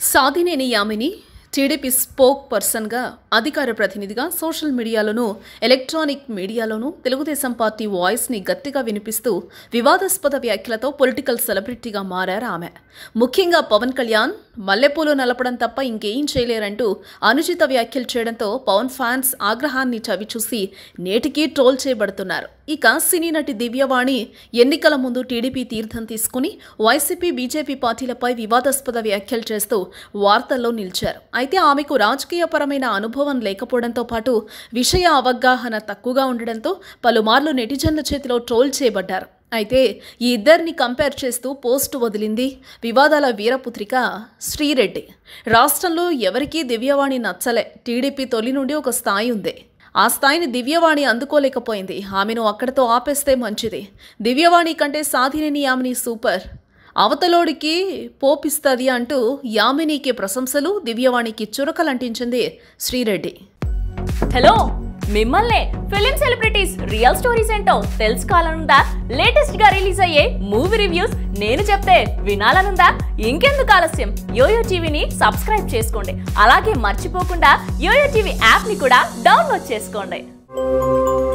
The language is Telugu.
సాధినేని యామిని టీడీపీ స్పోక్ పర్సన్గా అధికార ప్రతినిధిగా సోషల్ మీడియాలోనూ ఎలక్ట్రానిక్ మీడియాలోనూ తెలుగుదేశం పార్టీ వాయిస్ని గట్టిగా వినిపిస్తూ వివాదాస్పద వ్యాఖ్యలతో పొలిటికల్ సెలబ్రిటీగా మారారు ఆమె ముఖ్యంగా పవన్ కళ్యాణ్ మల్లెపూలు నలపడం తప్ప ఇంకేం చేయలేరంటూ అనుచిత వ్యాఖ్యలు చేయడంతో పవన్ ఫ్యాన్స్ ఆగ్రహాన్ని చవిచూసి నేటికీ ట్రోల్ చేయబడుతున్నారు ఇక సినీ నటి దివ్యవాణి ఎన్నికల ముందు టీడీపీ తీర్థం తీసుకుని వైసీపీ బీజేపీ పార్టీలపై వివాదాస్పద వ్యాఖ్యలు చేస్తూ వార్తల్లో నిలిచారు అయితే ఆమెకు రాజకీయపరమైన అనుభవం లేకపోవడంతో పాటు విషయ అవగాహన తక్కువగా ఉండడంతో పలుమార్లు నెటిజన్ల చేతిలో ట్రోల్ చేయబడ్డారు అయితే ఈ ఇద్దరిని కంపేర్ చేస్తూ పోస్ట్ వదిలింది వివాదాల వీరపుత్రిక శ్రీరెడ్డి రాష్ట్రంలో ఎవరికీ దివ్యవాణి నచ్చలే టీడీపీ తొలి నుండి ఒక స్థాయి ఉంది ఆ స్థాయిని దివ్యవాణి అందుకోలేకపోయింది ఆమెను అక్కడితో ఆపేస్తే మంచిది దివ్యవాణి కంటే సాధినేని యామిని సూపర్ అవతలోడికి పోపిస్తుంది అంటూ యామినికి ప్రశంసలు దివ్యవాణికి చురకలంటించింది శ్రీరెడ్డి హలో మిమ్మల్నే ఫిలిం సెలబ్రిటీస్ రియల్ స్టోరీస్ ఏంటో తెలుసుకోవాలనుందా లేటెస్ట్ గా రిలీజ్ అయ్యే మూవీ రివ్యూస్ నేను చెప్తే వినాలనుందా ఇంకెందుకు ఆలస్యం యోయో టీవీని సబ్స్క్రైబ్ చేసుకోండి అలాగే మర్చిపోకుండా యోయో టీవీ యాప్ ని కూడా డౌన్లోడ్ చేసుకోండి